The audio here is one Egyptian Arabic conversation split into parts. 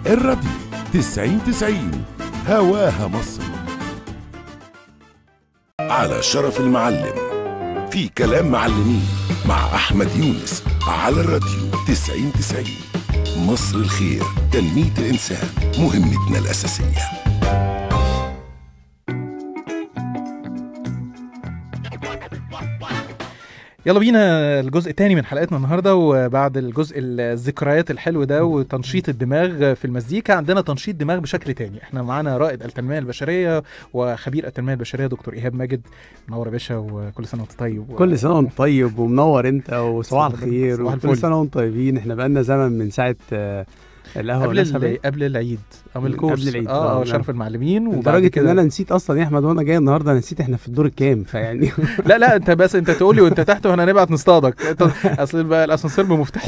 الراديو 90 90 هواها مصر على شرف المعلم في كلام معلمين مع أحمد يونس على الراديو 90 90 مصر الخير تنمية الإنسان مهمتنا الأساسية يلا بينا الجزء الثاني من حلقتنا النهارده وبعد الجزء الذكريات الحلو ده وتنشيط الدماغ في المزيكا عندنا تنشيط دماغ بشكل تاني احنا معانا رائد التنميه البشريه وخبير التنميه البشريه دكتور ايهاب ماجد منور يا باشا وكل سنه وانت طيب كل سنه وانت طيب ومنور انت وصباح صباح الخير صباح وكل الفل. سنه وانتم طيبين احنا بقالنا زمن من ساعه آه، القهوه قبل والناس ال- قبل العيد او قبل الكورس العيد، اه آه، آه، شرف المعلمين وبعد لدرجه ان كده انا نسيت اصلا يا احمد وانا جاي النهارده أنا نسيت احنا في الدور الكام فيعني لا لا انت بس انت تقول لي وانت تحت واحنا هنبعت نصطادك انت اصل بقى الاسانسير بمفتاح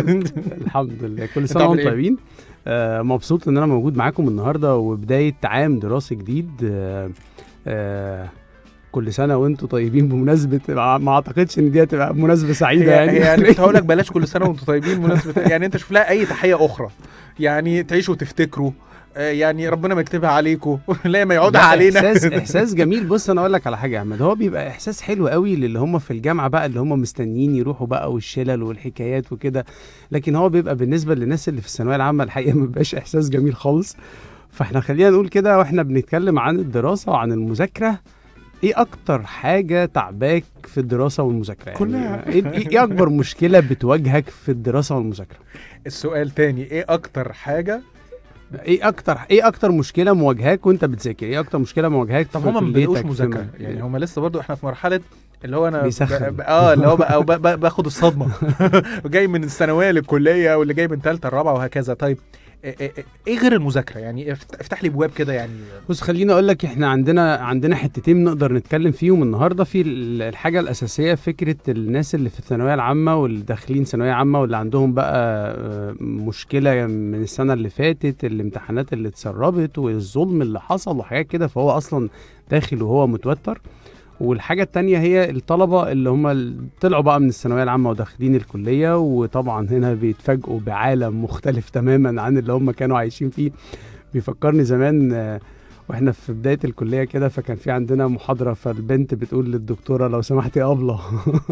الحمد لله كل أنت سنه عامل وانتم إيه؟ طيبين آه مبسوط ان انا موجود معاكم النهارده وبدايه عام دراسي جديد آه آه كل سنه وانتم طيبين بمناسبه ما ما اعتقدش ان دي هتبقى مناسبه سعيده هي يعني يعني, يعني كنت هقول لك بلاش كل سنه وانتم طيبين مناسبه يعني انت شوف لها اي تحيه اخرى يعني تعيشوا وتفتكروا آه، يعني ربنا ما يكتبها عليكم لا ما يعودها لا، علينا احساس احساس جميل بص انا اقول لك على حاجه يا احمد هو بيبقى احساس حلو قوي للي هم في الجامعه بقى اللي هم مستنيين يروحوا بقى والشلل والحكايات وكده لكن هو بيبقى بالنسبه للناس اللي في الثانويه العامه الحقيقه ما بيبقاش احساس جميل خالص فاحنا خلينا نقول كده واحنا بنتكلم عن الدراسه وعن المذاكره ايه اكتر حاجه تعباك في الدراسه والمذاكره يعني كلها. ايه إيه- ايه اكبر مشكله بتواجهك في الدراسه والمذاكره السؤال تاني ايه اكتر حاجه ايه اكتر ايه اكتر مشكله مواجهاك وانت بتذاكر ايه اكتر مشكله مواجهاك طب في هما ما بدأوش كليتك في مذاكره م- يعني هما لسه برضو احنا في مرحله اللي هو انا بيسخن. ب- ب- اه اللي هو بقى ب- ب- باخد الصدمه جاي من الثانويه للكليه واللي جاي من ثالثه الرابعه وهكذا طيب إيه- إيه ايه غير المذاكره يعني افت- افتح لي ابواب كده يعني بص خليني اقول لك احنا عندنا عندنا حتتين نقدر نتكلم فيهم النهارده في ال- الحاجه الاساسيه فكره الناس اللي في الثانويه العامه واللي داخلين ثانويه عامه واللي عندهم بقى آه، مشكله من السنه اللي فاتت الامتحانات اللي اتسربت والظلم اللي حصل وحاجات كده فهو اصلا داخل وهو متوتر والحاجة التانية هي الطلبة اللي هم ال- طلعوا بقى من الثانوية العامة وداخلين الكلية وطبعا هنا بيتفاجئوا بعالم مختلف تماما عن اللي هم كانوا عايشين فيه بيفكرني زمان آه، واحنا في بداية الكلية كده فكان في عندنا محاضرة فالبنت بتقول للدكتورة لو سمحتي أبلة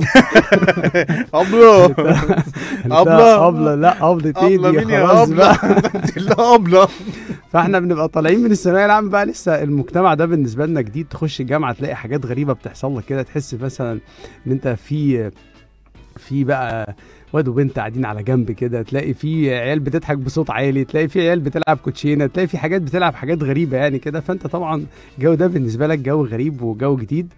ابله أبلة؟ أبلة لا أبلة إيه ابله دي مين يا خلاص ابله بقى انت اللي ابله فاحنا بنبقى طالعين من الثانويه العامه بقى لسه المجتمع ده بالنسبه لنا جديد تخش الجامعه تلاقي حاجات غريبه بتحصل لك كده تحس مثلا ان انت في في بقى واد وبنت قاعدين على جنب كده تلاقي في عيال بتضحك بصوت عالي تلاقي في عيال بتلعب كوتشينه تلاقي في حاجات بتلعب حاجات غريبه يعني كده فانت طبعا الجو ده بالنسبه لك جو غريب وجو جديد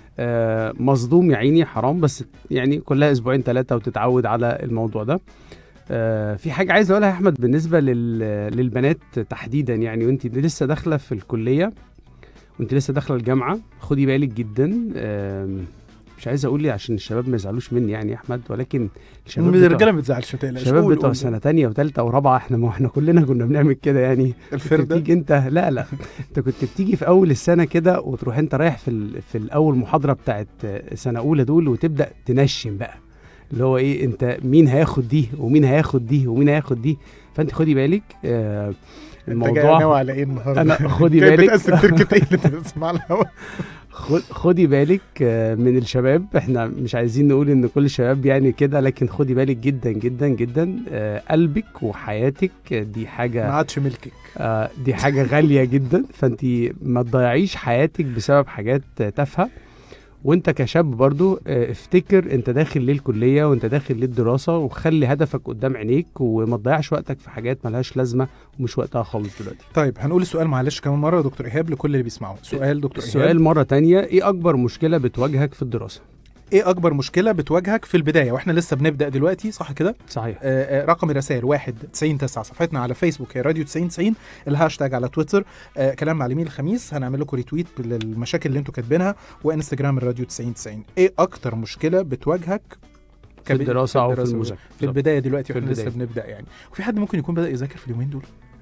آه مصدوم يا عيني حرام بس يعني كلها اسبوعين ثلاثه وتتعود على الموضوع ده آه، في حاجة عايز أقولها يا أحمد بالنسبة لل... للبنات تحديدا يعني وأنت لسه داخلة في الكلية وأنت لسه داخلة الجامعة خدي بالك جدا آم، مش عايز أقول لي عشان الشباب ما يزعلوش مني يعني يا أحمد ولكن الشباب بتوع- الرجاله ما بتزعلش ما تقلقش الشباب قول- بتوع قول. سنة تانية وتالتة ورابعة احنا ما احنا كلنا كنا بنعمل كده يعني كنت الفرده بتيجي انت لا لا انت كنت بتيجي في اول السنه كده وتروح انت رايح في ال... في الاول محاضره بتاعت سنه اولى دول وتبدا تنشن بقى اللي هو ايه انت مين هياخد دي ومين هياخد دي ومين هياخد دي فانت خدي بالك آه انت جاي ناوي الموضوع على ايه النهارده انا خدي جاي بالك بتقسم تركه ايه اللي انت بتسمع الهوا خد خدي بالك آه، من الشباب احنا مش عايزين نقول ان كل الشباب يعني كده لكن خدي بالك جدا جدا جدا آه، قلبك وحياتك آه، دي حاجه ما عادش ملكك آه، دي حاجة غالية جدا فانت ما تضيعيش حياتك بسبب حاجات آه، تافهة وانت كشاب برضو آه، افتكر انت داخل ليه الكلية وانت داخل ليه الدراسة وخلي هدفك قدام عينيك وما تضيعش وقتك في حاجات ملهاش لازمة ومش وقتها خالص دلوقتي طيب هنقول السؤال معلش كمان مره يا دكتور ايهاب لكل اللي بيسمعوا سؤال دكتور السؤال ايهاب مرة تانية ايه اكبر مشكلة بتواجهك في الدراسة ايه اكبر مشكله بتواجهك في البدايه واحنا لسه بنبدا دلوقتي صح كده صحيح آه آه، رقم الرسائل 1 90 9 صفحتنا على فيسبوك هي راديو 90 90 الهاشتاج على تويتر آه كلام معلمين الخميس هنعمل لكم ريتويت للمشاكل اللي انتوا كاتبينها وانستجرام الراديو 90 90 ايه اكتر مشكله بتواجهك في كب- الدراسة او في الدراسة المذاكرة في البدايه دلوقتي في واحنا لسه البداية. بنبدا يعني وفي حد ممكن يكون بدا يذاكر في اليومين دول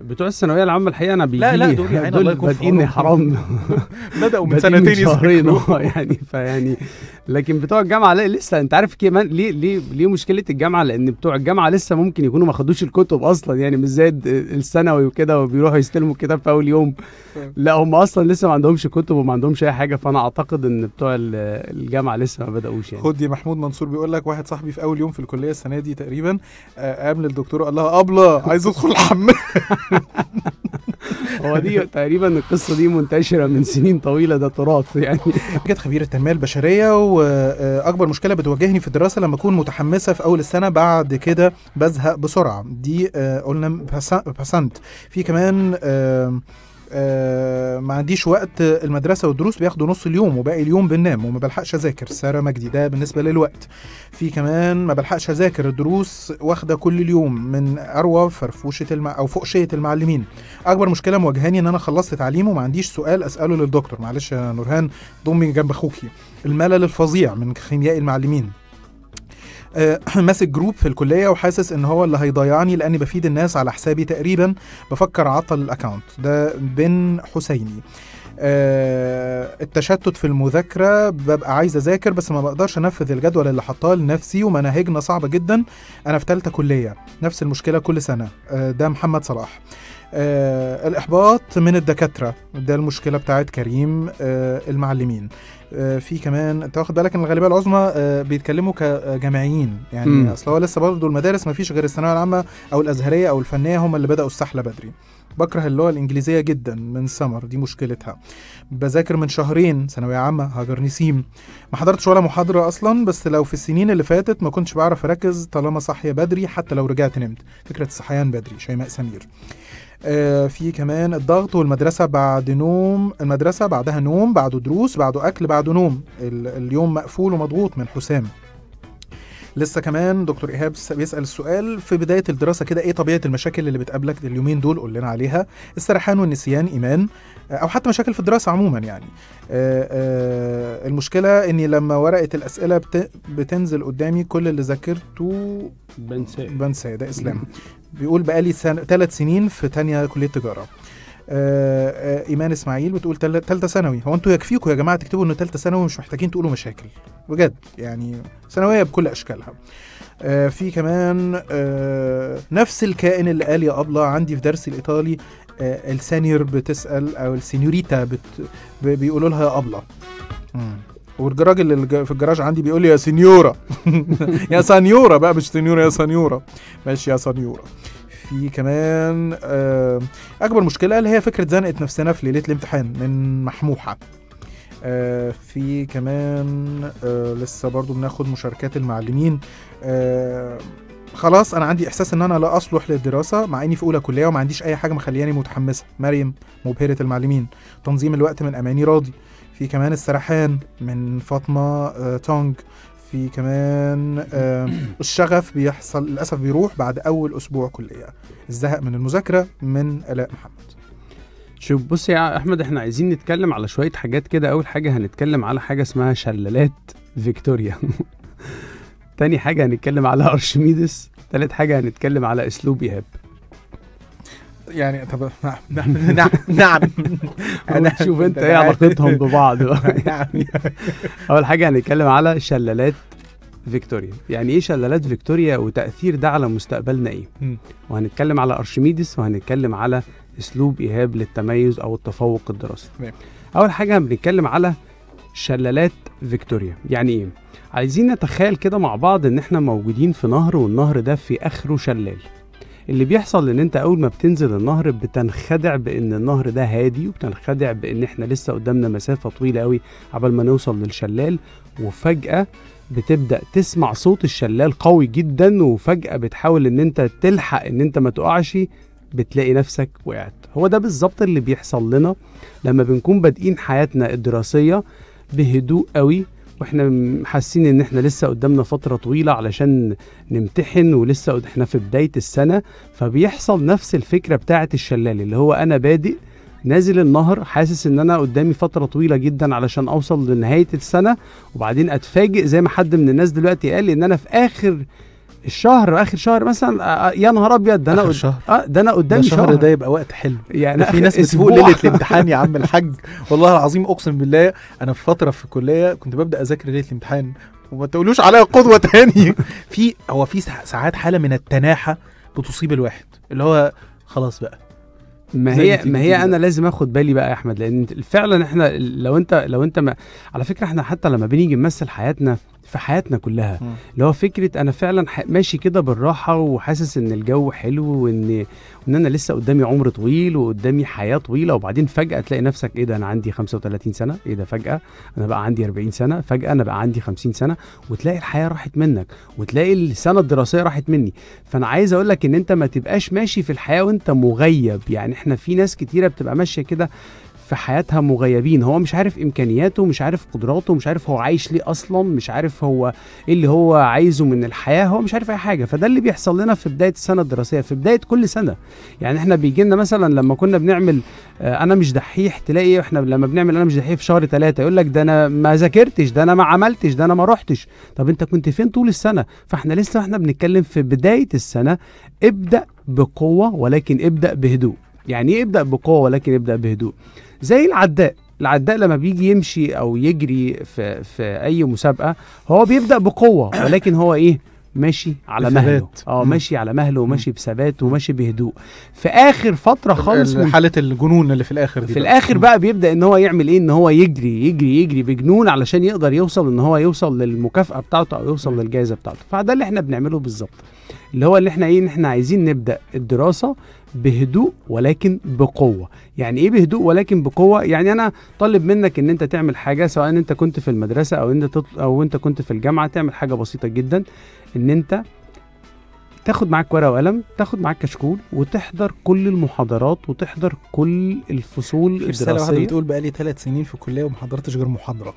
بتوع الثانويه العامه الحقيقه انا بيجي لا، لا، لي- دول يعني الله دول يكون في بادئين عونهم. حرام بداوا من بادئين سنتين شهرين يذاكروا. اه يعني فيعني لكن بتوع الجامعه لا لسه انت عارف كمان ليه ليه ليه مشكله الجامعه لان بتوع الجامعه لسه ممكن يكونوا ما خدوش الكتب اصلا يعني مش زي الد- الثانوي وكده وبيروحوا يستلموا الكتاب في اول يوم لا هم اصلا لسه ما عندهمش كتب وما عندهمش اي حاجه فانا اعتقد ان بتوع ال- الجامعه لسه ما بداوش يعني خد يا محمود منصور بيقول لك واحد صاحبي في اول يوم في الكليه السنه دي تقريبا آه، قام للدكتور قال لها ابله عايز ادخل الحمام هو دي تقريبا القصه دي منتشره من سنين طويله ده تراث يعني جت خبير التنميه البشريه واكبر مشكله بتواجهني في الدراسه لما اكون متحمسه في اول السنه بعد كده بزهق بسرعه دي آه، قلنا باسنت في كمان آه، آه، ما عنديش وقت المدرسه والدروس بياخدوا نص اليوم وباقي اليوم بننام وما بلحقش اذاكر ساره مجدي ده بالنسبه للوقت في كمان ما بلحقش اذاكر الدروس واخده كل اليوم من اروى فرفوشه الم... او فوقشيه المعلمين اكبر مشكله مواجهاني ان انا خلصت تعليم وما عنديش سؤال اساله للدكتور معلش يا نورهان ضمي جنب اخوكي الملل الفظيع من خيمياء المعلمين آه، ماسك جروب في الكليه وحاسس ان هو اللي هيضيعني لاني بفيد الناس على حسابي تقريبا بفكر اعطل الاكونت ده بن حسيني آه، التشتت في المذاكره ببقى عايز اذاكر بس ما بقدرش انفذ الجدول اللي حطاه لنفسي ومناهجنا صعبه جدا انا في ثالثه كليه نفس المشكله كل سنه آه، ده محمد صلاح آه الاحباط من الدكاتره ده المشكله بتاعت كريم آه المعلمين آه في كمان انت واخد بالك ان الغالبيه العظمى آه بيتكلموا كجامعيين يعني مم. اصل هو لسه برضه المدارس ما فيش غير الثانويه العامه او الازهريه او الفنيه هم اللي بداوا السحله بدري بكره اللغه الانجليزيه جدا من سمر دي مشكلتها بذاكر من شهرين ثانويه عامه هاجر نسيم ما حضرتش ولا محاضره اصلا بس لو في السنين اللي فاتت ما كنتش بعرف اركز طالما صاحيه بدري حتى لو رجعت نمت فكره الصحيان بدري شيماء سمير آه، في كمان الضغط والمدرسة بعد نوم المدرسة بعدها نوم بعده دروس بعده أكل بعده نوم ال- اليوم مقفول ومضغوط من حسام لسه كمان دكتور إيهاب س- بيسأل السؤال في بداية الدراسة كده إيه طبيعة المشاكل اللي بتقابلك اليومين دول قول لنا عليها السرحان والنسيان إيمان آه، أو حتى مشاكل في الدراسة عموما يعني آه، آه، المشكلة إني لما ورقة الأسئلة بت- بتنزل قدامي كل اللي ذاكرته بنسى بنسى ده اسلام بيقول بقالي سنة ثلاث سنين في تانية كلية تجارة آه آه ايمان اسماعيل بتقول تل- تالتة ثانوي هو انتوا يكفيكم يا جماعه تكتبوا انه تالتة ثانوي مش محتاجين تقولوا مشاكل بجد يعني ثانويه بكل اشكالها آه في كمان آه نفس الكائن اللي قال يا ابله عندي في درس الايطالي آه السينيور بتسال او السينيوريتا بت ب- بيقولوا لها يا ابله مم. والراجل اللي جا- في الجراج عندي بيقول لي يا سنيورا يا سانيورا بقى مش سنيورا يا سانيورا ماشي يا سانيورا في كمان آه، اكبر مشكله اللي هي فكره زنقه نفسنا في ليله الامتحان من محموحه آه، في كمان آه، لسه برضو بناخد مشاركات المعلمين آه، خلاص انا عندي احساس ان انا لا اصلح للدراسه مع اني في اولى كليه وما عنديش اي حاجه مخلياني متحمسه مريم مبهره المعلمين تنظيم الوقت من اماني راضي في كمان السرحان من فاطمه آه، تونج في كمان آه، الشغف بيحصل للاسف بيروح بعد اول اسبوع كليه الزهق من المذاكره من الاء محمد شوف بص يا احمد احنا عايزين نتكلم على شويه حاجات كده اول حاجه هنتكلم على حاجه اسمها شلالات فيكتوريا تاني حاجه هنتكلم على ارشميدس تالت حاجه هنتكلم على اسلوب ايهاب يعني طب نعم نعم نعم أنا- شوف انت ايه علاقتهم ببعض بقى. نعم اول حاجه هنتكلم على شلالات فيكتوريا يعني ايه شلالات فيكتوريا وتاثير ده على مستقبلنا ايه مم. وهنتكلم على ارشميدس وهنتكلم على اسلوب ايهاب للتميز او التفوق الدراسي تمام. اول حاجه بنتكلم على شلالات فيكتوريا يعني ايه عايزين نتخيل كده مع بعض ان احنا موجودين في نهر والنهر ده في اخره شلال اللي بيحصل ان انت اول ما بتنزل النهر بتنخدع بان النهر ده هادي وبتنخدع بان احنا لسه قدامنا مسافه طويله قوي عبال ما نوصل للشلال وفجاه بتبدا تسمع صوت الشلال قوي جدا وفجاه بتحاول ان انت تلحق ان انت ما تقعش بتلاقي نفسك وقعت هو ده بالظبط اللي بيحصل لنا لما بنكون بادئين حياتنا الدراسيه بهدوء قوي واحنا م- حاسين ان احنا لسه قدامنا فتره طويله علشان نمتحن ولسه قد- احنا في بدايه السنه فبيحصل نفس الفكره بتاعه الشلال اللي هو انا بادئ نازل النهر حاسس ان انا قدامي فتره طويله جدا علشان اوصل لنهايه السنه وبعدين اتفاجئ زي ما حد من الناس دلوقتي قال ان انا في اخر الشهر اخر شهر مثلا آه، آه، يا نهار ابيض ده انا آخر قد- شهر. اه ده انا ده قدامي الشهر شهر ده يبقى وقت حلو يعني ده في آخر ناس بتفوق أسبوع. ليله الامتحان يا عم الحاج والله العظيم اقسم بالله انا في فتره في الكليه كنت ببدا اذاكر ليله الامتحان وما تقولوش عليا قدوه تاني في هو في سا- ساعات حاله من التناحه بتصيب الواحد اللي هو خلاص بقى ما زي هي ما تيجي ما تيجي هي انا بقى. لازم اخد بالي بقى يا احمد لان فعلا احنا لو انت لو انت ما على فكره احنا حتى لما بنيجي نمثل حياتنا في حياتنا كلها مم. اللي هو فكره انا فعلا ح- ماشي كده بالراحه وحاسس ان الجو حلو وان وان انا لسه قدامي عمر طويل وقدامي حياه طويله وبعدين فجاه تلاقي نفسك ايه ده انا عندي 35 سنه ايه ده فجاه انا بقى عندي 40 سنه فجاه انا بقى عندي 50 سنه وتلاقي الحياه راحت منك وتلاقي السنه الدراسيه راحت مني فانا عايز اقول لك ان انت ما تبقاش ماشي في الحياه وانت مغيب يعني احنا في ناس كتيره بتبقى ماشيه كده في حياتها مغيبين هو مش عارف امكانياته مش عارف قدراته مش عارف هو عايش ليه اصلا مش عارف هو ايه اللي هو عايزه من الحياه هو مش عارف اي حاجه فده اللي بيحصل لنا في بدايه السنه الدراسيه في بدايه كل سنه يعني احنا بيجي لنا مثلا لما كنا بنعمل آه، انا مش دحيح تلاقي احنا لما بنعمل انا مش دحيح في شهر ثلاثة يقول لك ده انا ما ذاكرتش ده انا ما عملتش ده انا ما رحتش طب انت كنت فين طول السنه فاحنا لسه احنا بنتكلم في بدايه السنه ابدا بقوه ولكن ابدا بهدوء يعني ايه ابدا بقوه ولكن ابدا بهدوء زي العداء العداء لما بيجي يمشي او يجري في في اي مسابقه هو بيبدا بقوه ولكن هو ايه ماشي على بثبات. مهله اه مم. ماشي على مهله وماشي بثبات وماشي بهدوء في اخر فتره خالص من حاله الجنون اللي في الاخر دي في الاخر بقى بيبدا ان هو يعمل ايه ان هو يجري يجري يجري بجنون علشان يقدر يوصل ان هو يوصل للمكافاه بتاعته او يوصل للجائزه بتاعته فده اللي احنا بنعمله بالظبط اللي هو اللي احنا ايه ان احنا عايزين نبدا الدراسه بهدوء ولكن بقوه يعني ايه بهدوء ولكن بقوه يعني انا طالب منك ان انت تعمل حاجه سواء انت كنت في المدرسه او انت تطل... او انت كنت في الجامعه تعمل حاجه بسيطه جدا ان انت تاخد معاك ورقه وقلم تاخد معاك كشكول وتحضر كل المحاضرات وتحضر كل الفصول في رساله واحده الدراسيه بتقول بقى لي ثلاث سنين في الكليه وما حضرتش غير محاضره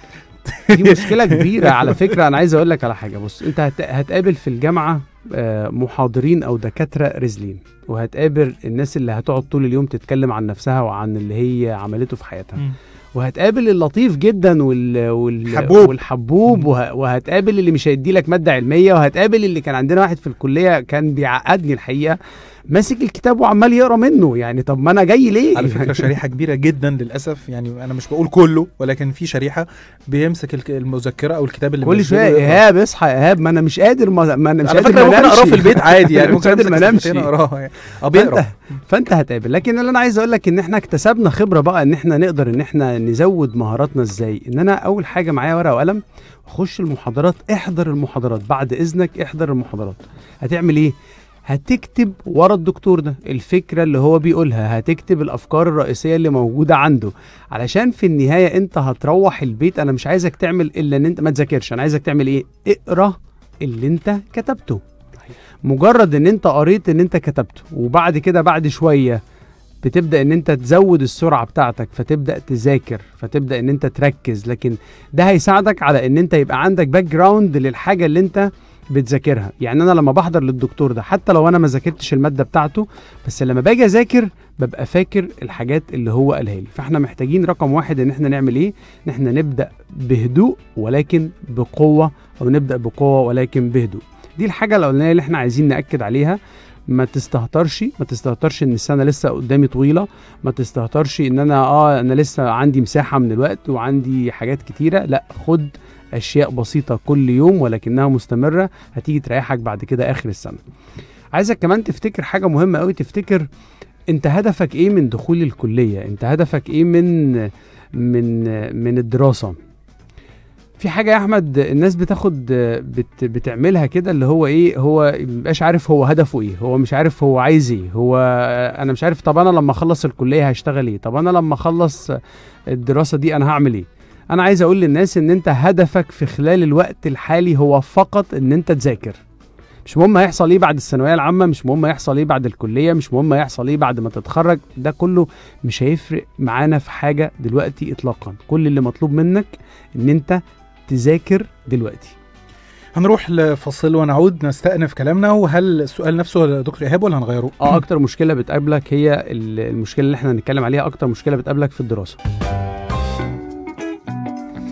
دي مشكله كبيره على فكره انا عايز اقول لك على حاجه بص انت هت... هتقابل في الجامعه آه، محاضرين او دكاتره رزلين وهتقابل الناس اللي هتقعد طول اليوم تتكلم عن نفسها وعن اللي هي عملته في حياتها وهتقابل اللطيف جدا وال... وال... حبوب. والحبوب وه... وهتقابل اللي مش هيدي لك ماده علميه وهتقابل اللي كان عندنا واحد في الكليه كان بيعقدني الحقيقه ماسك الكتاب وعمال يقرا منه يعني طب ما انا جاي ليه على فكره شريحه كبيره جدا للاسف يعني انا مش بقول كله ولكن في شريحه بيمسك الك- المذكره او الكتاب اللي كل منزله شويه يقرأ. ايهاب اصحى يا ايهاب ما انا مش قادر ما, ما انا مش على قادر فكره ما ممكن اقراه أنامش. في البيت عادي يعني مش ممكن قادر امسك ما انامش صفحتين اقراها يعني اه بيقرا فانت فانت هتقابل لكن اللي انا عايز اقول لك ان احنا اكتسبنا خبره بقى ان احنا نقدر ان احنا نزود مهاراتنا ازاي ان انا اول حاجه معايا ورقه وقلم اخش المحاضرات احضر المحاضرات بعد اذنك احضر المحاضرات هتعمل ايه هتكتب ورا الدكتور ده الفكره اللي هو بيقولها هتكتب الافكار الرئيسيه اللي موجوده عنده علشان في النهايه انت هتروح البيت انا مش عايزك تعمل الا ان انت ما تذاكرش انا عايزك تعمل ايه اقرا اللي انت كتبته مجرد ان انت قريت ان انت كتبته وبعد كده بعد شويه بتبدا ان انت تزود السرعه بتاعتك فتبدا تذاكر فتبدا ان انت تركز لكن ده هيساعدك على ان انت يبقى عندك باك جراوند للحاجه اللي انت بتذاكرها يعني انا لما بحضر للدكتور ده حتى لو انا ما ذاكرتش الماده بتاعته بس لما باجي اذاكر ببقى فاكر الحاجات اللي هو قالها لي فاحنا محتاجين رقم واحد ان احنا نعمل ايه ان احنا نبدا بهدوء ولكن بقوه او نبدا بقوه ولكن بهدوء دي الحاجه الاولانيه اللي احنا عايزين ناكد عليها ما تستهترش ما تستهترش ان السنه لسه قدامي طويله ما تستهترش ان انا اه انا لسه عندي مساحه من الوقت وعندي حاجات كتيره لا خد اشياء بسيطه كل يوم ولكنها مستمره هتيجي تريحك بعد كده اخر السنه عايزك كمان تفتكر حاجه مهمه قوي تفتكر انت هدفك ايه من دخول الكليه انت هدفك ايه من من من الدراسه في حاجه يا احمد الناس بتاخد بت بتعملها كده اللي هو ايه هو مبقاش عارف هو هدفه ايه هو مش عارف هو عايز ايه هو انا مش عارف طب انا لما اخلص الكليه هشتغل ايه طب انا لما اخلص الدراسه دي انا هعمل ايه انا عايز اقول للناس ان انت هدفك في خلال الوقت الحالي هو فقط ان انت تذاكر مش مهم هيحصل ايه بعد الثانويه العامه مش مهم هيحصل ايه بعد الكليه مش مهم هيحصل ايه بعد ما تتخرج ده كله مش هيفرق معانا في حاجه دلوقتي اطلاقا كل اللي مطلوب منك ان انت تذاكر دلوقتي هنروح لفصل ونعود نستأنف كلامنا وهل السؤال نفسه يا دكتور ايهاب ولا هنغيره؟ اه اكتر مشكله بتقابلك هي ال- المشكله اللي احنا هنتكلم عليها اكتر مشكله بتقابلك في الدراسه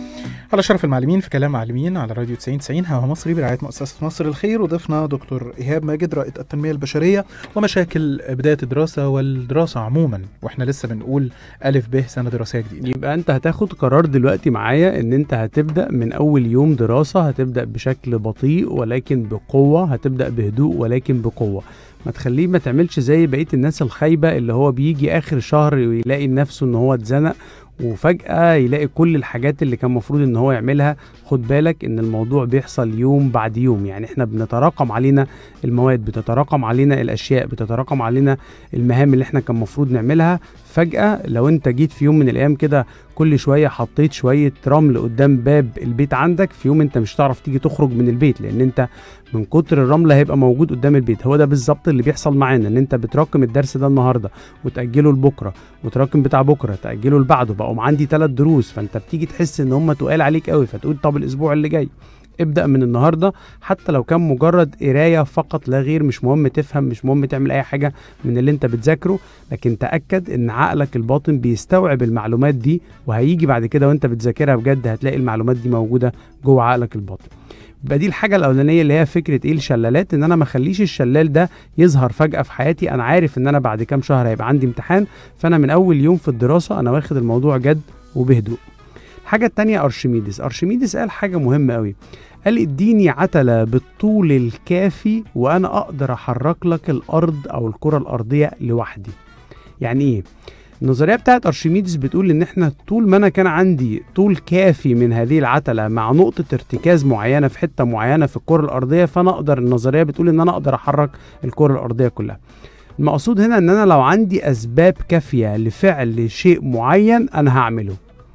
على شرف المعلمين في كلام معلمين على راديو 90 90 هوا مصري برعايه مؤسسه مصر الخير وضيفنا دكتور ايهاب ماجد رائد التنميه البشريه ومشاكل بدايه الدراسه والدراسه عموما واحنا لسه بنقول الف ب سنه دراسيه جديده يبقى انت هتاخد قرار دلوقتي معايا ان انت هتبدا من اول يوم دراسه هتبدا بشكل بطيء ولكن بقوه هتبدا بهدوء ولكن بقوه ما تخليه ما تعملش زي بقيه الناس الخايبه اللي هو بيجي اخر شهر ويلاقي نفسه ان هو اتزنق وفجأة يلاقي كل الحاجات اللي كان المفروض ان هو يعملها خد بالك ان الموضوع بيحصل يوم بعد يوم يعني احنا بنتراكم علينا المواد بتتراكم علينا الاشياء بتتراكم علينا المهام اللي احنا كان المفروض نعملها فجأة لو انت جيت في يوم من الايام كده كل شوية حطيت شوية رمل قدام باب البيت عندك في يوم انت مش هتعرف تيجي تخرج من البيت لان انت من كتر الرمل هيبقى موجود قدام البيت هو ده بالظبط اللي بيحصل معانا ان انت بتراكم الدرس ده النهارده وتأجله لبكره وتراكم بتاع بكره تأجله لبعده بقوا عندي ثلاث دروس فانت بتيجي تحس ان هم تقال عليك قوي فتقول طب الاسبوع اللي جاي ابدأ من النهارده حتى لو كان مجرد قرايه فقط لا غير مش مهم تفهم مش مهم تعمل اي حاجه من اللي انت بتذاكره لكن تاكد ان عقلك الباطن بيستوعب المعلومات دي وهيجي بعد كده وانت بتذاكرها بجد هتلاقي المعلومات دي موجوده جوه عقلك الباطن يبقى دي الحاجه الاولانيه اللي هي فكره ايه الشلالات ان انا ما اخليش الشلال ده يظهر فجاه في حياتي انا عارف ان انا بعد كام شهر هيبقى عندي امتحان فانا من اول يوم في الدراسه انا واخد الموضوع جد وبهدوء الحاجة التانية أرشميدس أرشميدس قال حاجة مهمة قوي قال اديني عتلة بالطول الكافي وأنا أقدر أحرك لك الأرض أو الكرة الأرضية لوحدي يعني إيه؟ النظرية بتاعت أرشميدس بتقول إن إحنا طول ما أنا كان عندي طول كافي من هذه العتلة مع نقطة ارتكاز معينة في حتة معينة في الكرة الأرضية فأنا أقدر النظرية بتقول إن أنا أقدر أحرك الكرة الأرضية كلها المقصود هنا إن أنا لو عندي أسباب كافية لفعل شيء معين أنا هعمله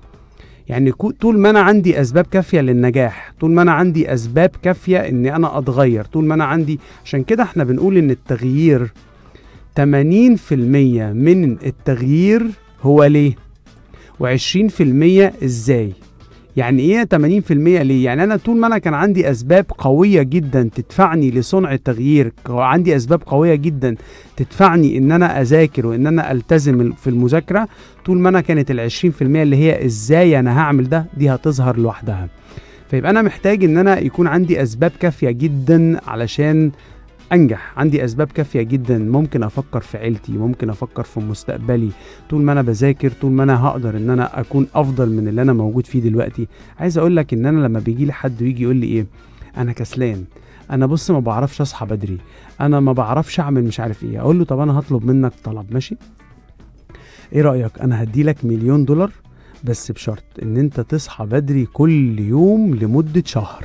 يعني كو- طول ما انا عندي اسباب كافيه للنجاح طول ما انا عندي اسباب كافيه اني انا اتغير طول ما انا عندي عشان كده احنا بنقول ان التغيير 80% من التغيير هو ليه و20% ازاي يعني ايه 80% ليه يعني انا طول ما انا كان عندي اسباب قويه جدا تدفعني لصنع التغيير عندي اسباب قويه جدا تدفعني ان انا اذاكر وان انا التزم في المذاكره طول ما انا كانت ال 20% اللي هي ازاي انا هعمل ده دي هتظهر لوحدها فيبقى انا محتاج ان انا يكون عندي اسباب كافيه جدا علشان انجح عندي اسباب كافيه جدا ممكن افكر في عيلتي ممكن افكر في مستقبلي طول ما انا بذاكر طول ما انا هقدر ان انا اكون افضل من اللي انا موجود فيه دلوقتي عايز اقول لك ان انا لما بيجي لي حد ويجي يقول لي ايه انا كسلان انا بص ما بعرفش اصحى بدري انا ما بعرفش اعمل مش عارف ايه اقول له طب انا هطلب منك طلب ماشي ايه رايك انا هدي لك مليون دولار بس بشرط ان انت تصحى بدري كل يوم لمده شهر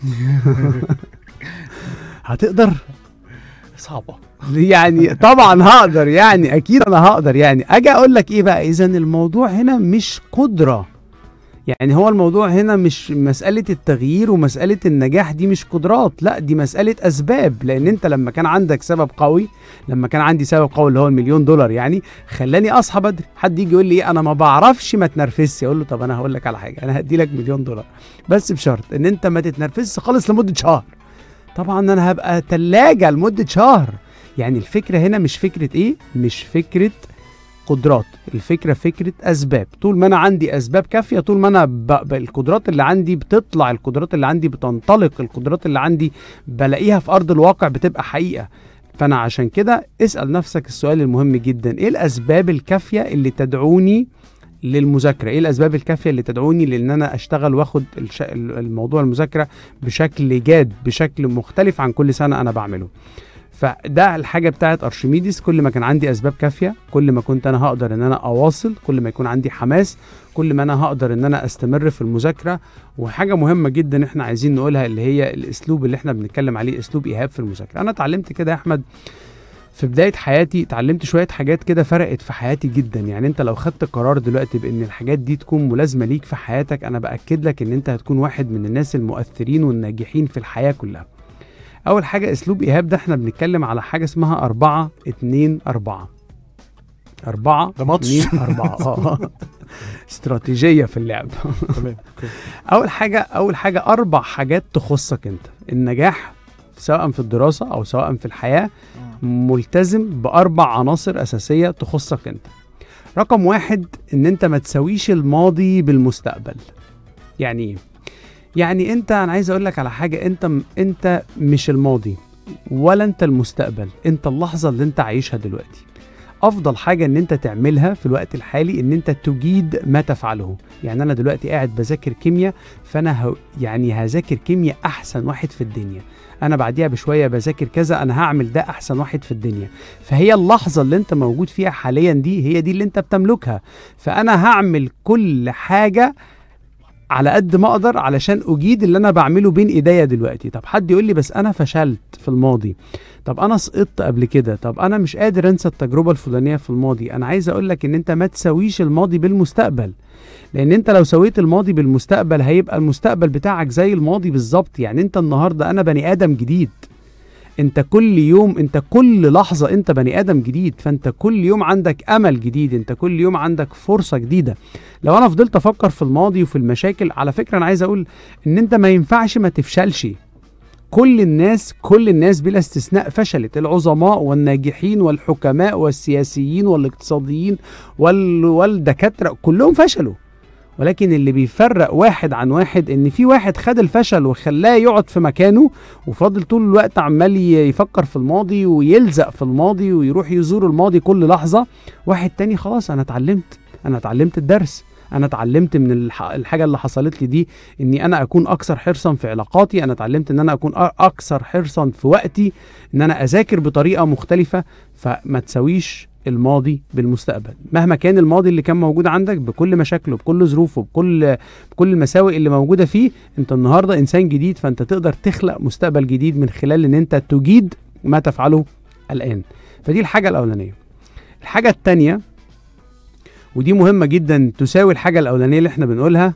هتقدر صعبه يعني طبعا هقدر يعني اكيد انا هقدر يعني اجي اقول لك ايه بقى اذا الموضوع هنا مش قدره يعني هو الموضوع هنا مش مسألة التغيير ومسألة النجاح دي مش قدرات لا دي مسألة أسباب لأن أنت لما كان عندك سبب قوي لما كان عندي سبب قوي اللي هو المليون دولار يعني خلاني أصحى بدري حد يجي يقول لي إيه أنا ما بعرفش ما تنرفزش أقول له طب أنا هقول لك على حاجة أنا هدي لك مليون دولار بس بشرط إن أنت ما تتنرفزش خالص لمدة شهر طبعا أنا هبقى تلاجة لمدة شهر يعني الفكرة هنا مش فكرة إيه مش فكرة قدرات الفكره فكره اسباب طول ما انا عندي اسباب كافيه طول ما انا ب... ب... القدرات اللي عندي بتطلع القدرات اللي عندي بتنطلق القدرات اللي عندي بلاقيها في ارض الواقع بتبقى حقيقه فانا عشان كده اسال نفسك السؤال المهم جدا ايه الاسباب الكافيه اللي تدعوني للمذاكره ايه الاسباب الكافيه اللي تدعوني لان انا اشتغل واخد الش... الموضوع المذاكره بشكل جاد بشكل مختلف عن كل سنه انا بعمله فده الحاجه بتاعت ارشميدس كل ما كان عندي اسباب كافيه كل ما كنت انا هقدر ان انا اواصل كل ما يكون عندي حماس كل ما انا هقدر ان انا استمر في المذاكره وحاجه مهمه جدا احنا عايزين نقولها اللي هي الاسلوب اللي احنا بنتكلم عليه اسلوب ايهاب في المذاكره انا اتعلمت كده يا احمد في بدايه حياتي اتعلمت شويه حاجات كده فرقت في حياتي جدا يعني انت لو خدت قرار دلوقتي بان الحاجات دي تكون ملازمه ليك في حياتك انا باكد لك ان انت هتكون واحد من الناس المؤثرين والناجحين في الحياه كلها اول حاجه اسلوب ايهاب ده احنا بنتكلم على حاجه اسمها أربعة اتنين أربعة أربعة ده ماتش. اتنين أربعة اه استراتيجية في اللعب تمام أول حاجة أول حاجة أربع حاجات تخصك أنت النجاح سواء في الدراسة أو سواء في الحياة ملتزم بأربع عناصر أساسية تخصك أنت رقم واحد إن أنت ما تساويش الماضي بالمستقبل يعني إيه؟ يعني انت انا عايز اقول لك على حاجه انت م- انت مش الماضي ولا انت المستقبل انت اللحظه اللي انت عايشها دلوقتي افضل حاجه ان انت تعملها في الوقت الحالي ان انت تجيد ما تفعله يعني انا دلوقتي قاعد بذاكر كيمياء فانا ه... يعني هذاكر كيمياء احسن واحد في الدنيا انا بعديها بشويه بذاكر كذا انا هعمل ده احسن واحد في الدنيا فهي اللحظه اللي انت موجود فيها حاليا دي هي دي اللي انت بتملكها فانا هعمل كل حاجه على قد ما اقدر علشان اجيد اللي انا بعمله بين ايديا دلوقتي طب حد يقول لي بس انا فشلت في الماضي طب انا سقطت قبل كده طب انا مش قادر انسى التجربه الفلانيه في الماضي انا عايز اقول لك ان انت ما تساويش الماضي بالمستقبل لان انت لو سويت الماضي بالمستقبل هيبقى المستقبل بتاعك زي الماضي بالظبط يعني انت النهارده انا بني ادم جديد انت كل يوم انت كل لحظه انت بني ادم جديد فانت كل يوم عندك امل جديد انت كل يوم عندك فرصه جديده لو انا فضلت افكر في الماضي وفي المشاكل على فكره انا عايز اقول ان انت ما ينفعش ما تفشلش كل الناس كل الناس بلا استثناء فشلت العظماء والناجحين والحكماء والسياسيين والاقتصاديين وال... والدكاتره كلهم فشلوا ولكن اللي بيفرق واحد عن واحد ان في واحد خد الفشل وخلاه يقعد في مكانه وفضل طول الوقت عمال ي- يفكر في الماضي ويلزق في الماضي ويروح يزور الماضي كل لحظه واحد تاني خلاص انا اتعلمت انا اتعلمت الدرس انا اتعلمت من الح... الحاجه اللي حصلت لي دي اني انا اكون اكثر حرصا في علاقاتي انا اتعلمت ان انا اكون أ- اكثر حرصا في وقتي ان انا اذاكر بطريقه مختلفه فما تساويش الماضي بالمستقبل مهما كان الماضي اللي كان موجود عندك بكل مشاكله بكل ظروفه بكل بكل المساوئ اللي موجوده فيه انت النهارده انسان جديد فانت تقدر تخلق مستقبل جديد من خلال ان انت تجيد ما تفعله الان فدي الحاجه الاولانيه الحاجه الثانيه ودي مهمه جدا تساوي الحاجه الاولانيه اللي احنا بنقولها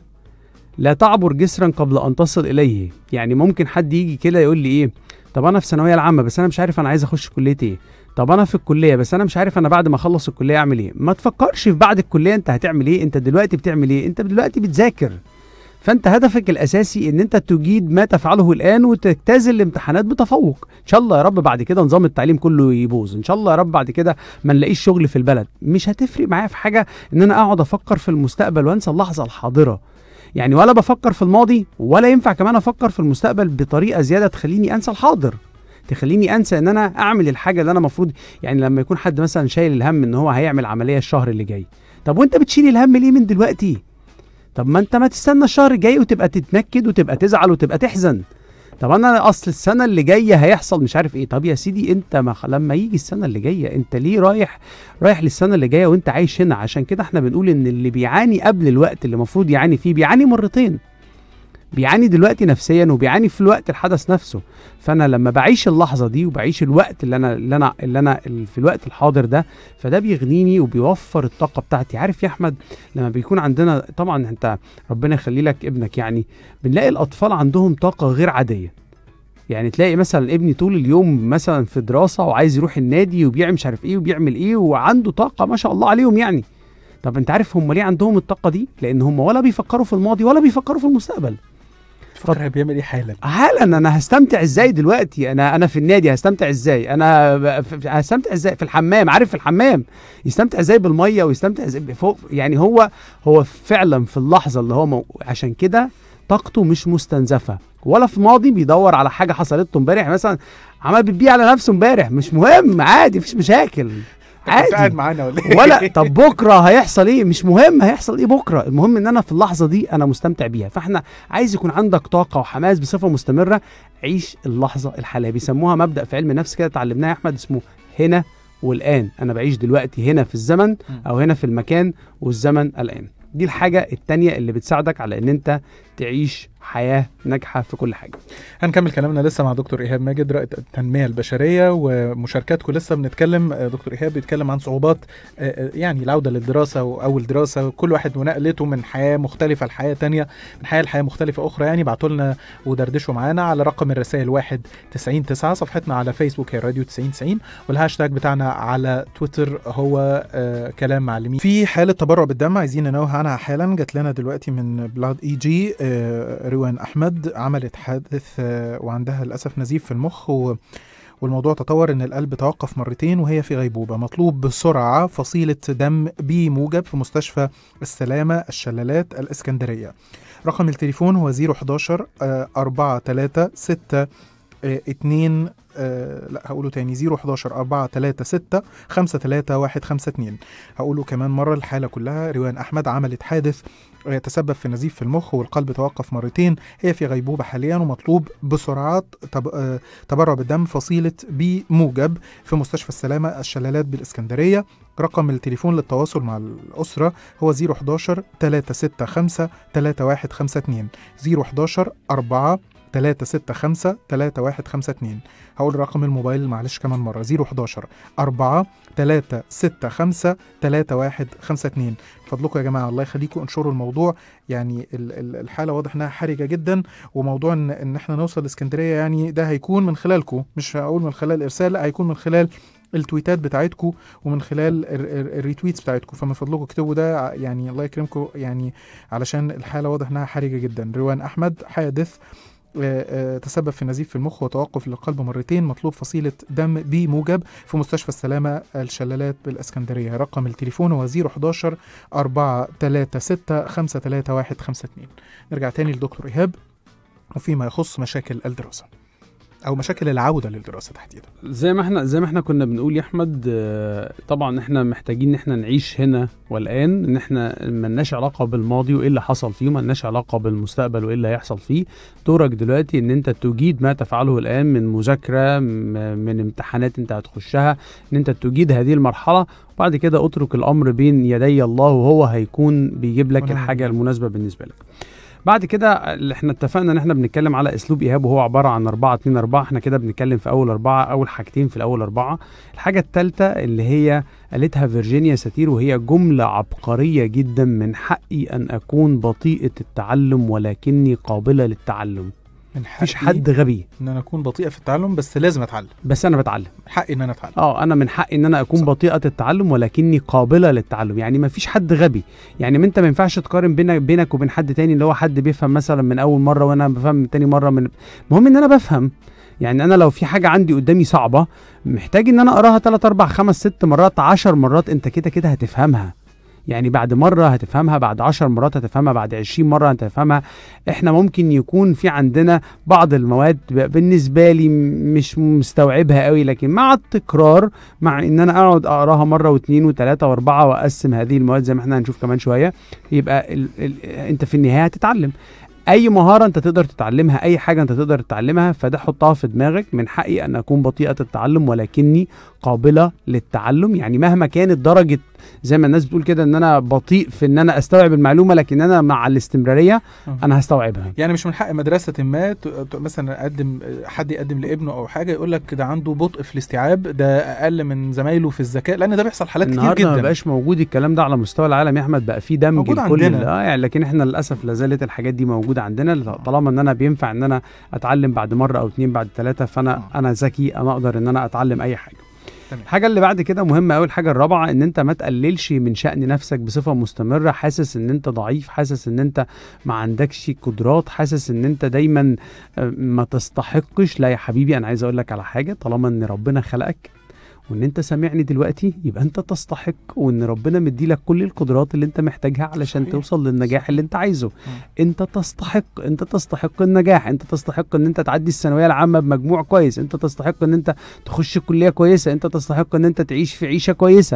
لا تعبر جسرا قبل ان تصل اليه يعني ممكن حد يجي كده يقول لي ايه طب انا في ثانويه العامه بس انا مش عارف انا عايز اخش كليه ايه طب انا في الكليه بس انا مش عارف انا بعد ما اخلص الكليه اعمل ايه ما تفكرش في بعد الكليه انت هتعمل ايه انت دلوقتي بتعمل ايه انت دلوقتي بتذاكر فانت هدفك الاساسي ان انت تجيد ما تفعله الان وتجتاز الامتحانات بتفوق ان شاء الله يا رب بعد كده نظام التعليم كله يبوظ ان شاء الله يا رب بعد كده ما نلاقيش شغل في البلد مش هتفرق معايا في حاجه ان انا اقعد افكر في المستقبل وانسى اللحظه الحاضره يعني ولا بفكر في الماضي ولا ينفع كمان افكر في المستقبل بطريقه زياده تخليني انسى الحاضر تخليني انسى ان انا اعمل الحاجه اللي انا المفروض يعني لما يكون حد مثلا شايل الهم ان هو هيعمل عمليه الشهر اللي جاي طب وانت بتشيل الهم ليه من دلوقتي طب ما انت ما تستنى الشهر الجاي وتبقى تتنكد وتبقى تزعل وتبقى تحزن طب انا اصل السنه اللي جايه هيحصل مش عارف ايه طب يا سيدي انت ما خ- لما يجي السنه اللي جايه انت ليه رايح رايح للسنه اللي جايه وانت عايش هنا عشان كده احنا بنقول ان اللي بيعاني قبل الوقت اللي المفروض يعاني فيه بيعاني مرتين بيعاني دلوقتي نفسيا وبيعاني في الوقت الحدث نفسه فانا لما بعيش اللحظه دي وبعيش الوقت اللي انا اللي انا اللي انا ال- في الوقت الحاضر ده فده بيغنيني وبيوفر الطاقه بتاعتي عارف يا احمد لما بيكون عندنا طبعا انت ربنا يخلي لك ابنك يعني بنلاقي الاطفال عندهم طاقه غير عاديه يعني تلاقي مثلا ابني طول اليوم مثلا في دراسه وعايز يروح النادي وبيعمل مش عارف ايه وبيعمل ايه وعنده طاقه ما شاء الله عليهم يعني طب انت عارف هم ليه عندهم الطاقه دي لان هم ولا بيفكروا في الماضي ولا بيفكروا في المستقبل فكر بيعمل ايه حالا حالا انا هستمتع ازاي دلوقتي انا انا في النادي هستمتع ازاي انا ب- ف- هستمتع ازاي في الحمام عارف في الحمام يستمتع ازاي بالميه ويستمتع ازاي فوق يعني هو هو فعلا في اللحظه اللي هو مو... عشان كده طاقته مش مستنزفه ولا في ماضي بيدور على حاجه حصلت له امبارح مثلا عمال بتبيع على نفسه امبارح مش مهم عادي مفيش مشاكل انت كنت قاعد عادي معانا ولا ايه ولا طب بكره هيحصل ايه مش مهم هيحصل ايه بكره المهم ان انا في اللحظه دي انا مستمتع بيها فاحنا عايز يكون عندك طاقه وحماس بصفه مستمره عيش اللحظه الحاليه بيسموها مبدا في علم النفس كده اتعلمناه يا احمد اسمه هنا والان انا بعيش دلوقتي هنا في الزمن او هنا في المكان والزمن الان دي الحاجه التانية اللي بتساعدك على ان انت تعيش حياه ناجحه في كل حاجه هنكمل كلامنا لسه مع دكتور ايهاب ماجد رائد التنميه البشريه ومشاركاتكم لسه بنتكلم آه، دكتور ايهاب بيتكلم عن صعوبات آه، آه، يعني العوده للدراسه واول دراسه كل واحد ونقلته من حياه مختلفه لحياه تانية من حياه لحياه مختلفه اخرى يعني بعتوا لنا ودردشوا معانا على رقم الرسائل 1 90 9 صفحتنا على فيسبوك هي راديو 90 90 والهاشتاج بتاعنا على تويتر هو آه كلام معلمين في حاله تبرع بالدم عايزين ننوه عنها حالا جات لنا دلوقتي من بلاد اي جي آه روان احمد عملت حادث آه وعندها للاسف نزيف في المخ و والموضوع تطور ان القلب توقف مرتين وهي في غيبوبه مطلوب بسرعه فصيله دم بي موجب في مستشفى السلامه الشلالات الاسكندريه رقم التليفون هو 011 4 3 6 2 لا هقوله تاني 011 4 3 6 5 3 1 5 2 هقوله كمان مرة الحالة كلها روان أحمد عملت حادث آه، تسبب في نزيف في المخ والقلب توقف مرتين هي في غيبوبة حاليا ومطلوب بسرعات تب... آه، تبرع بالدم فصيلة بي موجب في مستشفى السلامة الشلالات بالإسكندرية رقم التليفون للتواصل مع الأسرة هو 011 365 3152 011 4 365 3152 هقول رقم الموبايل معلش كمان مرة 011 4 365 3152 فضلكم يا جماعة الله يخليكم انشروا الموضوع يعني ال- ال- الحالة واضح انها حرجة جدا وموضوع ان, إن احنا نوصل اسكندرية يعني ده هيكون من خلالكم مش هقول من خلال الارسال لا هيكون من خلال التويتات بتاعتكم ومن خلال ال- ال- الريتويتس بتاعتكم فمن فضلكم اكتبوا ده ع- يعني الله يكرمكم يعني علشان الحالة واضح انها حرجة جدا روان احمد حادث آه، آه، تسبب في نزيف في المخ وتوقف للقلب مرتين مطلوب فصيلة دم بي موجب في مستشفى السلامة الشلالات بالإسكندرية رقم التليفون هو 011 436 53152 نرجع تاني لدكتور إيهاب وفيما يخص مشاكل الدراسة أو مشاكل العودة للدراسة تحديدا زي ما احنا زي ما احنا كنا بنقول يا احمد آه، طبعا احنا محتاجين ان احنا نعيش هنا والان ان احنا ملناش علاقه بالماضي وايه اللي حصل فيه وملناش علاقه بالمستقبل وايه اللي هيحصل فيه دورك دلوقتي ان انت تجيد ما تفعله الان من مذاكره م- من امتحانات انت هتخشها ان انت تجيد هذه المرحله وبعد كده اترك الامر بين يدي الله وهو هيكون بيجيب لك ونعم الحاجه بالله. المناسبه بالنسبه لك بعد كده اللي احنا اتفقنا ان احنا بنتكلم على اسلوب ايهاب وهو عباره عن 4 2 4 احنا كده بنتكلم في اول اربعه اول حاجتين في الاول اربعه الحاجه الثالثه اللي هي قالتها فيرجينيا ساتير وهي جمله عبقريه جدا من حقي ان اكون بطيئه التعلم ولكني قابله للتعلم من مفيش حقي حد غبي إن أنا أكون بطيئة في التعلم بس لازم أتعلم بس انا بتعلم حقي إن أنا أتعلم اه انا من حقي ان انا اكون صح. صح. بطيئه التعلم ولكني قابله للتعلم يعني ما فيش حد غبي يعني ما انت ما ينفعش تقارن بينك بينك وبين حد تاني اللي هو حد بيفهم مثلا من اول مره وانا بفهم من تاني مره من المهم ان انا بفهم يعني انا لو في حاجه عندي قدامي صعبه محتاج ان انا اقراها 3 4 5 6 مرات 10 مرات انت كده كده هتفهمها يعني بعد مرة هتفهمها بعد عشر مرات هتفهمها بعد عشرين مرة هتفهمها احنا ممكن يكون في عندنا بعض المواد ب- بالنسبة لي م- مش مستوعبها قوي لكن مع التكرار مع ان انا اقعد اقراها مرة واثنين وثلاثة واربعة واقسم هذه المواد زي ما احنا هنشوف كمان شوية يبقى ال ال انت في النهاية هتتعلم اي مهارة انت تقدر تتعلمها اي حاجة انت تقدر تتعلمها فده حطها في دماغك من حقي ان اكون بطيئة التعلم ولكني قابلة للتعلم يعني مهما كانت درجة زي ما الناس بتقول كده ان انا بطيء في ان انا استوعب المعلومة لكن انا مع الاستمرارية انا هستوعبها يعني مش من حق مدرسة ما ت- ت- مثلا اقدم حد يقدم لابنه او حاجة يقول لك ده عنده بطء في الاستيعاب ده اقل من زمايله في الذكاء لان ده بيحصل حالات كتير النهارده ما جدا بقاش موجود الكلام ده على مستوى العالم يا احمد بقى في دمج موجود لكل عندنا. ال- اه يعني لكن احنا للاسف لا زالت الحاجات دي موجوده عندنا طالما ان انا بينفع ان انا اتعلم بعد مره او اتنين بعد ثلاثه فانا آه. انا ذكي انا اقدر ان انا اتعلم اي حاجه تمام. الحاجه اللي بعد كده مهمه قوي الحاجه الرابعه ان انت ما تقللش من شان نفسك بصفه مستمره حاسس ان انت ضعيف حاسس ان انت ما عندكش قدرات حاسس ان انت دايما آه، ما تستحقش لا يا حبيبي انا عايز اقول لك على حاجه طالما ان ربنا خلقك وان انت سامعني دلوقتي يبقى انت تستحق وان ربنا مديلك كل القدرات اللي انت محتاجها علشان صحيح. توصل للنجاح اللي انت عايزه انت تستحق انت تستحق النجاح انت تستحق ان انت تعدي الثانويه العامه بمجموع كويس انت تستحق ان انت تخش كليه كويسه انت تستحق ان انت تعيش في عيشه كويسه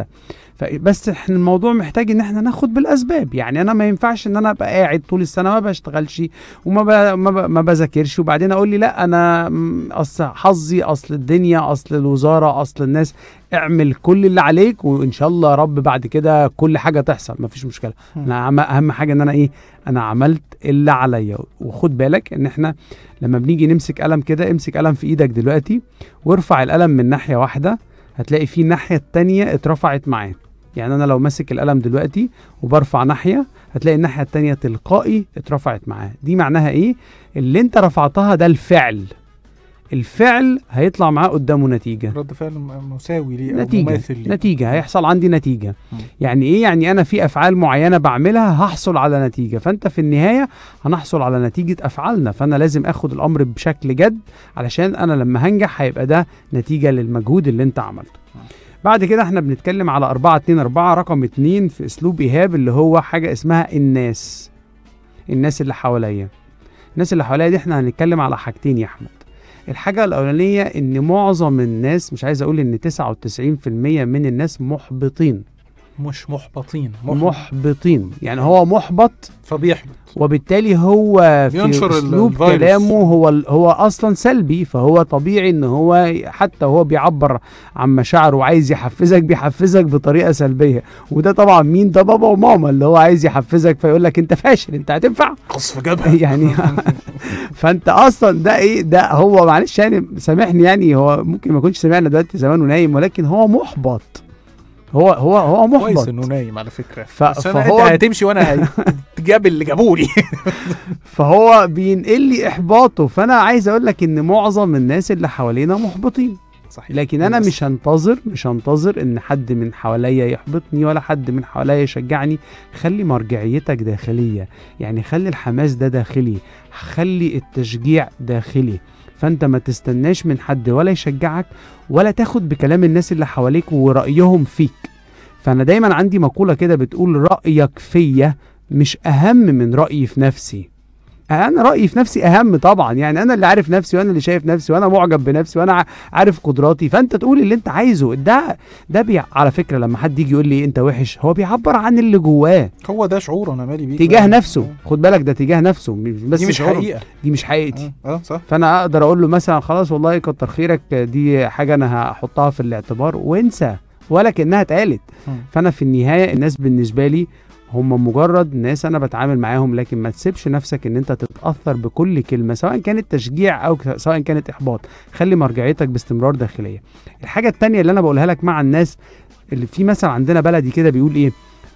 فبس احنا الموضوع محتاج ان احنا ناخد بالاسباب يعني انا ما ينفعش ان انا ابقى قاعد طول السنه ما بشتغلش وما ب... ما, ب... ما بذاكرش وبعدين اقول لي لا انا م- اصل حظي اصل الدنيا اصل الوزاره اصل الناس اعمل كل اللي عليك وان شاء الله يا رب بعد كده كل حاجه تحصل مفيش مشكله مم. انا عم- اهم حاجه ان انا ايه انا عملت اللي عليا وخد بالك ان احنا لما بنيجي نمسك قلم كده امسك قلم في ايدك دلوقتي وارفع القلم من ناحيه واحده هتلاقي في الناحيه التانية اترفعت معاه يعني انا لو ماسك القلم دلوقتي وبرفع ناحيه هتلاقي الناحيه التانية تلقائي اترفعت معاه دي معناها ايه اللي انت رفعتها ده الفعل الفعل هيطلع معاه قدامه نتيجه رد فعل م- مساوي ليه او نتيجة مماثل ليه نتيجة هيحصل عندي نتيجة مم. يعني ايه يعني انا في افعال معينة بعملها هحصل على نتيجة فانت في النهاية هنحصل على نتيجة افعالنا فانا لازم اخد الامر بشكل جد علشان انا لما هنجح هيبقى ده نتيجة للمجهود اللي انت عملته بعد كده احنا بنتكلم على 4 2 4 رقم 2 في اسلوب ايهاب اللي هو حاجة اسمها الناس الناس اللي حواليا الناس اللي حواليا دي احنا هنتكلم على حاجتين يا احمد الحاجة الأولانية إن معظم الناس مش عايز أقول إن 99% من الناس محبطين مش محبطين محبطين يعني هو محبط فبيحبط وبالتالي هو في بينشر ال- أسلوب الفيروس. كلامه هو ال- هو أصلا سلبي فهو طبيعي إن هو حتى هو بيعبر عن مشاعره وعايز يحفزك بيحفزك بطريقة سلبية وده طبعا مين ده بابا وماما اللي هو عايز يحفزك فيقول لك أنت فاشل أنت هتنفع قصف جبهه يعني فانت اصلا ده ايه ده هو معلش يعني سامحني يعني هو ممكن ما يكونش سامعنا دلوقتي زمانه نايم ولكن هو محبط هو هو هو كويس محبط انه نايم على فكره ف- بس أنا فهو- انت هتمشي وانا هتجاب اللي جابولي فهو بينقل لي احباطه فانا عايز اقول لك ان معظم الناس اللي حوالينا محبطين صحيح لكن انا مش هنتظر مش هنتظر ان حد من حواليا يحبطني ولا حد من حواليا يشجعني خلي مرجعيتك داخليه يعني خلي الحماس ده داخلي خلي التشجيع داخلي فانت ما تستناش من حد ولا يشجعك ولا تاخد بكلام الناس اللي حواليك ورأيهم فيك فانا دايما عندي مقولة كده بتقول رأيك فيا مش اهم من رأيي في نفسي انا رأيي في نفسي اهم طبعا يعني انا اللي عارف نفسي وانا اللي شايف نفسي وانا معجب بنفسي وانا ع- عارف قدراتي فانت تقول اللي انت عايزه ده ده بي على فكرة لما حد يجي يقول لي انت وحش هو بيعبر عن اللي جواه هو ده شعور انا مالي بيه تجاه نفسه خد بالك ده تجاه نفسه مش بس دي مش شعوره. حقيقه دي مش حقيقتي اه آه، صح فانا اقدر اقول له مثلا خلاص والله كتر خيرك دي حاجه انا هحطها في الاعتبار وانسى ولا كانها اتقالت مم. فانا في النهايه الناس بالنسبه لي هم مجرد ناس انا بتعامل معاهم لكن ما تسيبش نفسك ان انت تتاثر بكل كلمه سواء كانت تشجيع او ك- سواء كانت احباط خلي مرجعيتك باستمرار داخليه الحاجه التانية اللي انا بقولها لك مع الناس اللي في مثلا عندنا بلدي كده بيقول ايه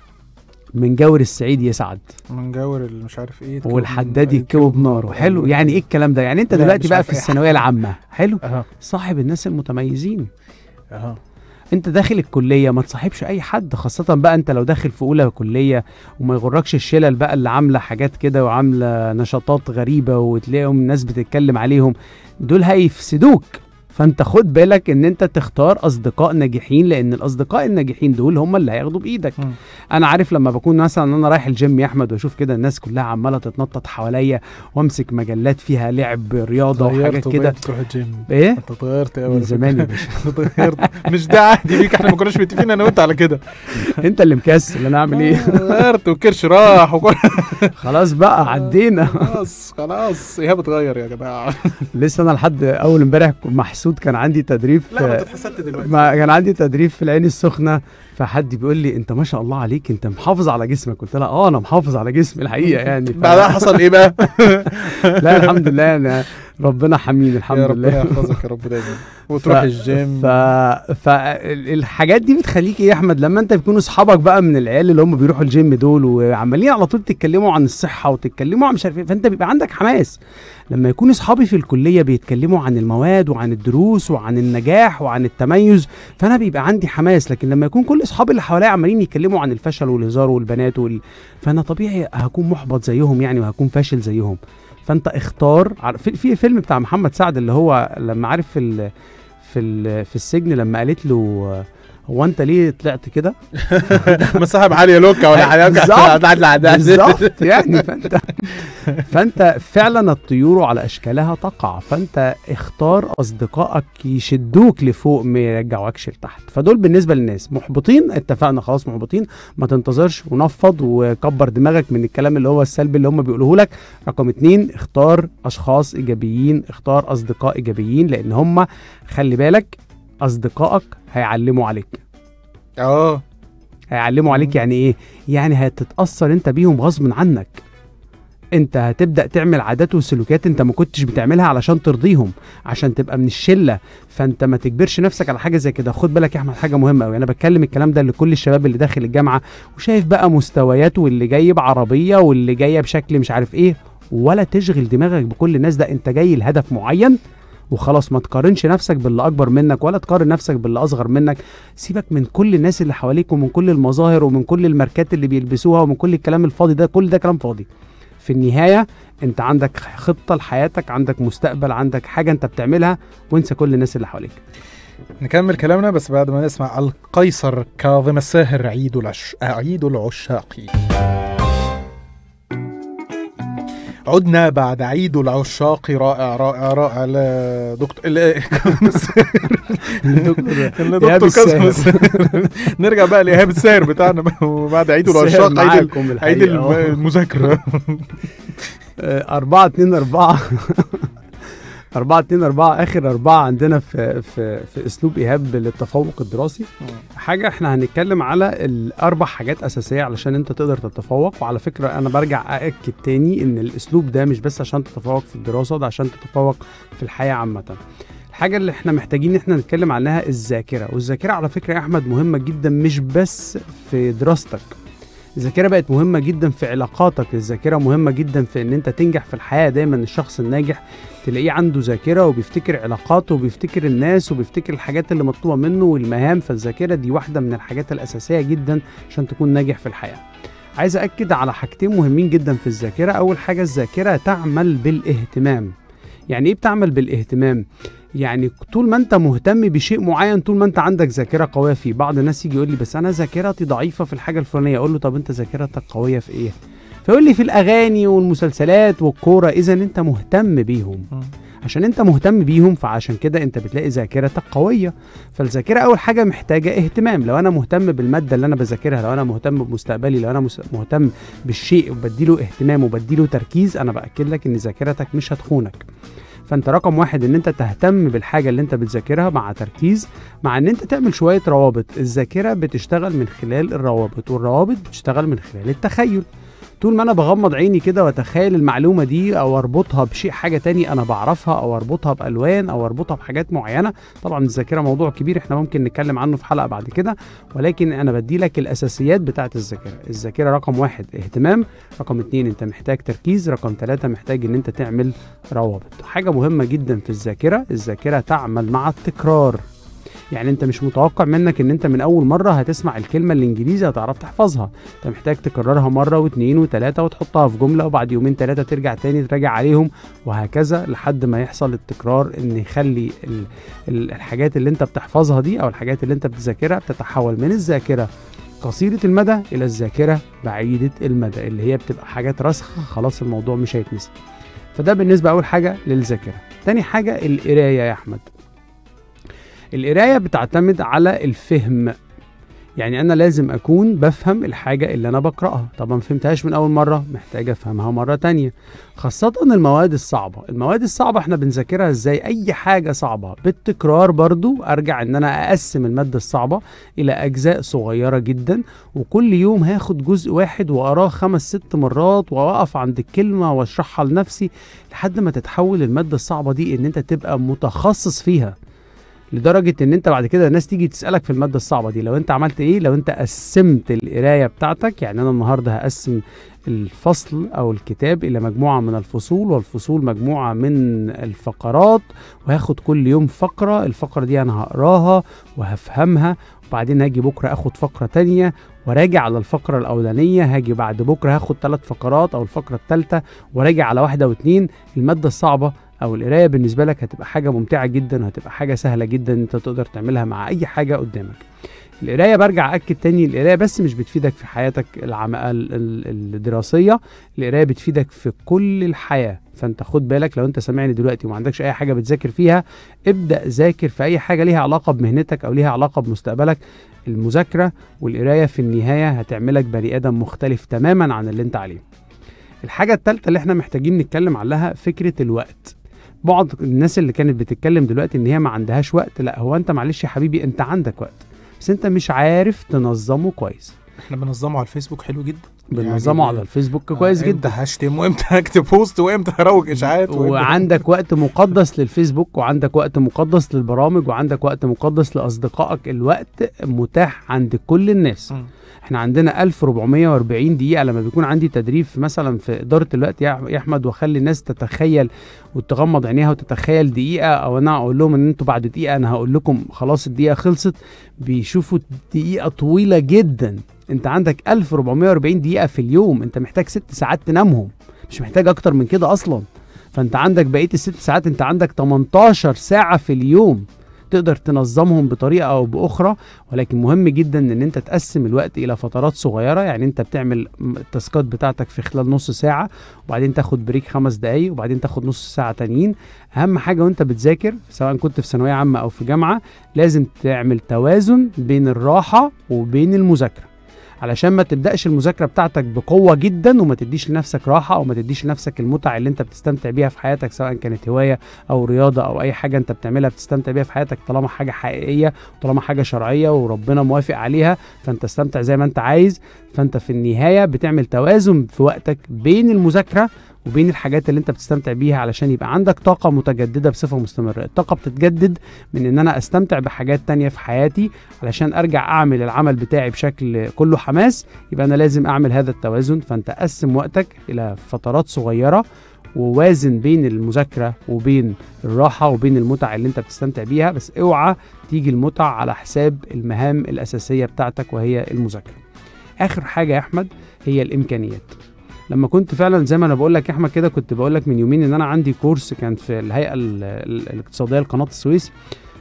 من جور السعيد يسعد من جور اللي مش عارف ايه تكوب- والحداد أيوة، يكوي بناره حلو يعني ايه الكلام ده يعني انت لا، دلوقتي مش بقى عارف في أي الثانويه العامه حلو اها صاحب الناس المتميزين اها انت داخل الكليه ما تصاحبش اي حد خاصه بقى انت لو داخل في اولى كليه وما يغركش الشلل بقى اللي عامله حاجات كده وعامله نشاطات غريبه وتلاقيهم الناس بتتكلم عليهم دول هيفسدوك فانت خد بالك ان انت تختار اصدقاء ناجحين لان الاصدقاء الناجحين دول هم اللي هياخدوا بايدك مم. انا عارف لما بكون مثلا انا رايح الجيم يا احمد واشوف كده الناس كلها عماله تتنطط حواليا وامسك مجلات فيها لعب رياضه وحاجات اتغيرت كده وبقيت تروح الجيم ايه انت اتغيرت قوي من زمان يا باشا اتغيرت مش ده عادي ليك احنا ما كناش متفقين انا وانت على كده انت اللي مكسل انا اعمل ايه اتغيرت والكرش راح وكل خلاص بقى عدينا خلاص خلاص ايهاب اتغير يا جماعه لسه انا لحد اول امبارح محسود كان عندي تدريب لا ما في تتحسدت دلوقتي ما كان عندي تدريب في العين السخنه فحد بيقول لي انت ما شاء الله عليك انت محافظ على جسمك قلت لها اه انا محافظ على جسمي الحقيقه يعني ف... بعدها حصل ايه بقى؟ لا الحمد لله انا ربنا حميد يا الحمد ربنا لله يحفظك يا رب دايما وتروح ف- الجيم ف... فالحاجات دي بتخليك ايه يا احمد لما انت بيكونوا اصحابك بقى من العيال اللي هم بيروحوا الجيم دول وعمالين على طول تتكلموا عن الصحه وتتكلموا عن مش عارف ايه فانت بيبقى عندك حماس لما يكون اصحابي في الكليه بيتكلموا عن المواد وعن الدروس وعن النجاح وعن التميز فانا بيبقى عندي حماس لكن لما يكون كل اصحابي اللي حواليا عمالين يتكلموا عن الفشل والهزار والبنات وال... فانا طبيعي هكون محبط زيهم يعني وهكون فاشل زيهم فانت اختار عار- في, في فيلم بتاع محمد سعد اللي هو لما عارف في ال... في ال... في السجن لما قالت له هو انت ليه طلعت كده مصاحب علي لوكا ولا حاجه بالظبط. بالظبط يعني فانت فانت فعلا الطيور على اشكالها تقع فانت اختار اصدقائك يشدوك لفوق ما يرجعوكش لتحت فدول بالنسبه للناس محبطين اتفقنا خلاص محبطين ما تنتظرش ونفض وكبر دماغك من الكلام اللي هو السلبي اللي هم بيقولوه لك رقم اتنين اختار اشخاص ايجابيين اختار اصدقاء ايجابيين لان هم خلي بالك اصدقائك هيعلموا عليك اه هيعلموا عليك مم. يعني ايه يعني هتتاثر انت بيهم غصب عنك انت هتبدا تعمل عادات وسلوكيات انت ما كنتش بتعملها علشان ترضيهم عشان تبقى من الشله فانت ما تجبرش نفسك على حاجه زي كده خد بالك يا احمد حاجه مهمه قوي انا بتكلم الكلام ده لكل الشباب اللي داخل الجامعه وشايف بقى مستوياته واللي جاي بعربيه واللي جايه بشكل مش عارف ايه ولا تشغل دماغك بكل الناس ده انت جاي لهدف معين وخلاص ما تقارنش نفسك باللي اكبر منك ولا تقارن نفسك باللي اصغر منك سيبك من كل الناس اللي حواليك ومن كل المظاهر ومن كل الماركات اللي بيلبسوها ومن كل الكلام الفاضي ده كل ده كلام فاضي في النهايه انت عندك خطه لحياتك عندك مستقبل عندك حاجه انت بتعملها وانسى كل الناس اللي حواليك نكمل كلامنا بس بعد ما نسمع القيصر كاظم الساهر عيد العش... عيد العشاق عدنا بعد عيد العشاق رائع رائع رائع لا دكتور لا كاظم الساهر لا إيهاب دكتور كاظم الساهر. الساهر نرجع بقى لايهاب الساهر بتاعنا بقى وبعد عيد العشاق عيد ال- معاكم عيد الحقيقة الم- أهو. المذاكره آه، أربعة اتنين أربعة أربعة اتنين أربعة آخر أربعة عندنا في في في أسلوب إيهاب للتفوق الدراسي حاجة إحنا هنتكلم على الأربع حاجات أساسية علشان أنت تقدر تتفوق وعلى فكرة أنا برجع أأكد تاني إن الأسلوب ده مش بس عشان تتفوق في الدراسة ده عشان تتفوق في الحياة عامة الحاجة اللي احنا محتاجين ان احنا نتكلم عنها الذاكرة والذاكرة على فكرة يا أحمد مهمة جدا مش بس في دراستك الذاكرة بقت مهمة جدا في علاقاتك الذاكرة مهمة جدا في ان انت تنجح في الحياة دايما الشخص الناجح تلاقيه عنده ذاكرة وبيفتكر علاقاته وبيفتكر الناس وبيفتكر الحاجات اللي مطلوبة منه والمهام فالذاكرة دي واحدة من الحاجات الأساسية جدا عشان تكون ناجح في الحياة عايز أكد على حاجتين مهمين جدا في الذاكرة أول حاجة الذاكرة تعمل بالاهتمام يعني إيه بتعمل بالاهتمام؟ يعني طول ما انت مهتم بشيء معين طول ما انت عندك ذاكره قويه فيه بعض الناس يجي يقول لي بس انا ذاكرتي ضعيفه في الحاجه الفلانيه اقول له طب انت ذاكرتك قويه في ايه فيقول لي في الاغاني والمسلسلات والكوره اذا انت مهتم بيهم عشان انت مهتم بيهم فعشان كده انت بتلاقي ذاكرتك قويه فالذاكره اول حاجه محتاجه اهتمام لو انا مهتم بالماده اللي انا بذاكرها لو انا مهتم بمستقبلي لو انا مس- مهتم بالشيء وبديله اهتمام وبديله تركيز انا باكد لك ان ذاكرتك مش هتخونك فانت رقم واحد ان انت تهتم بالحاجه اللي انت بتذاكرها مع تركيز مع ان انت تعمل شويه روابط الذاكره بتشتغل من خلال الروابط والروابط بتشتغل من خلال التخيل طول ما انا بغمض عيني كده واتخيل المعلومه دي او اربطها بشيء حاجه تاني انا بعرفها او اربطها بالوان او اربطها بحاجات معينه طبعا الذاكره موضوع كبير احنا ممكن نتكلم عنه في حلقه بعد كده ولكن انا بدي لك الاساسيات بتاعه الذاكره الذاكره رقم واحد اهتمام رقم اتنين انت محتاج تركيز رقم ثلاثة محتاج ان انت تعمل روابط حاجه مهمه جدا في الذاكره الذاكره تعمل مع التكرار يعني انت مش متوقع منك ان انت من اول مره هتسمع الكلمه الانجليزي هتعرف تحفظها انت محتاج تكررها مره واثنين وثلاثه وتحطها في جمله وبعد يومين ثلاثه ترجع تاني تراجع عليهم وهكذا لحد ما يحصل التكرار ان يخلي ال- ال- الحاجات اللي انت بتحفظها دي او الحاجات اللي انت بتذاكرها بتتحول من الذاكره قصيرة المدى إلى الذاكرة بعيدة المدى اللي هي بتبقى حاجات راسخة خلاص الموضوع مش هيتنسي فده بالنسبة أول حاجة للذاكرة تاني حاجة القراية يا أحمد القراية بتعتمد على الفهم يعني أنا لازم أكون بفهم الحاجة اللي أنا بقرأها طبعا فهمتهاش من أول مرة محتاج أفهمها مرة تانية خاصة المواد الصعبة المواد الصعبة احنا بنذاكرها ازاي أي حاجة صعبة بالتكرار برضو أرجع إن أنا أقسم المادة الصعبة إلى أجزاء صغيرة جدا وكل يوم هاخد جزء واحد وأقراه خمس ست مرات وأقف عند الكلمة وأشرحها لنفسي لحد ما تتحول المادة الصعبة دي إن أنت تبقى متخصص فيها لدرجة ان انت بعد كده الناس تيجي تسألك في المادة الصعبة دي لو انت عملت ايه لو انت قسمت القراية بتاعتك يعني انا النهاردة هقسم الفصل او الكتاب الى مجموعة من الفصول والفصول مجموعة من الفقرات وهاخد كل يوم فقرة الفقرة دي انا هقراها وهفهمها وبعدين هاجي بكرة اخد فقرة تانية وراجع على الفقرة الأولانية هاجي بعد بكرة هاخد ثلاث فقرات أو الفقرة الثالثة وراجع على واحدة واتنين المادة الصعبة او القرايه بالنسبه لك هتبقى حاجه ممتعه جدا وهتبقى حاجه سهله جدا انت تقدر تعملها مع اي حاجه قدامك القرايه برجع اكد تاني القرايه بس مش بتفيدك في حياتك العم... ال- ال- الدراسيه القرايه بتفيدك في كل الحياه فانت خد بالك لو انت سامعني دلوقتي وما عندكش اي حاجه بتذاكر فيها ابدا ذاكر في اي حاجه ليها علاقه بمهنتك او ليها علاقه بمستقبلك المذاكره والقرايه في النهايه هتعملك بني ادم مختلف تماما عن اللي انت عليه الحاجه الثالثه اللي احنا محتاجين نتكلم عليها فكره الوقت بعض الناس اللي كانت بتتكلم دلوقتي ان هي ما عندهاش وقت لا هو انت معلش يا حبيبي انت عندك وقت بس انت مش عارف تنظمه كويس احنا بنظمه على الفيسبوك حلو جدا بننظمه يعني- على الفيسبوك كويس آه، جدا امتى هشتم وامتى هكتب بوست وامتى هروج اشاعات وإمتى- وعندك وقت مقدس للفيسبوك وعندك وقت مقدس للبرامج وعندك وقت مقدس لاصدقائك الوقت متاح عند كل الناس مم. احنا عندنا 1440 دقيقة لما بيكون عندي تدريب في مثلا في إدارة الوقت يا يا أحمد وأخلي الناس تتخيل وتغمض عينيها وتتخيل دقيقة أو أنا أقول لهم إن أنتوا بعد دقيقة أنا هقول لكم خلاص الدقيقة خلصت بيشوفوا دقيقة طويلة جدا أنت عندك 1440 دقيقة في اليوم أنت محتاج ست ساعات تنامهم مش محتاج أكتر من كده أصلا فأنت عندك بقية الست ساعات أنت عندك 18 ساعة في اليوم تقدر تنظمهم بطريقة أو بأخرى ولكن مهم جدا ان انت تقسم الوقت الى فترات صغيره يعني انت بتعمل م- التاسكات بتاعتك في خلال نص ساعه وبعدين تاخد بريك خمس دقايق وبعدين تاخد نص ساعه تانيين اهم حاجه وانت بتذاكر سواء كنت في ثانويه عامه او في جامعه لازم تعمل توازن بين الراحه وبين المذاكره علشان ما تبداش المذاكره بتاعتك بقوه جدا وما تديش لنفسك راحه او ما تديش لنفسك المتع اللي انت بتستمتع بيها في حياتك سواء كانت هوايه او رياضه او اي حاجه انت بتعملها بتستمتع بيها في حياتك طالما حاجه حقيقيه طالما حاجه شرعيه وربنا موافق عليها فانت استمتع زي ما انت عايز فانت في النهايه بتعمل توازن في وقتك بين المذاكره وبين الحاجات اللي انت بتستمتع بيها علشان يبقى عندك طاقه متجدده بصفه مستمره الطاقه بتتجدد من ان انا استمتع بحاجات تانية في حياتي علشان ارجع اعمل العمل بتاعي بشكل كله حماس يبقى انا لازم اعمل هذا التوازن فانت قسم وقتك الى فترات صغيره ووازن بين المذاكره وبين الراحه وبين المتع اللي انت بتستمتع بيها بس اوعى تيجي المتع على حساب المهام الاساسيه بتاعتك وهي المذاكره اخر حاجه يا احمد هي الامكانيات لما كنت فعلا زي ما انا بقول لك يا احمد كده كنت بقول لك من يومين ان انا عندي كورس كان في الهيئه ال- ال- الاقتصاديه لقناه السويس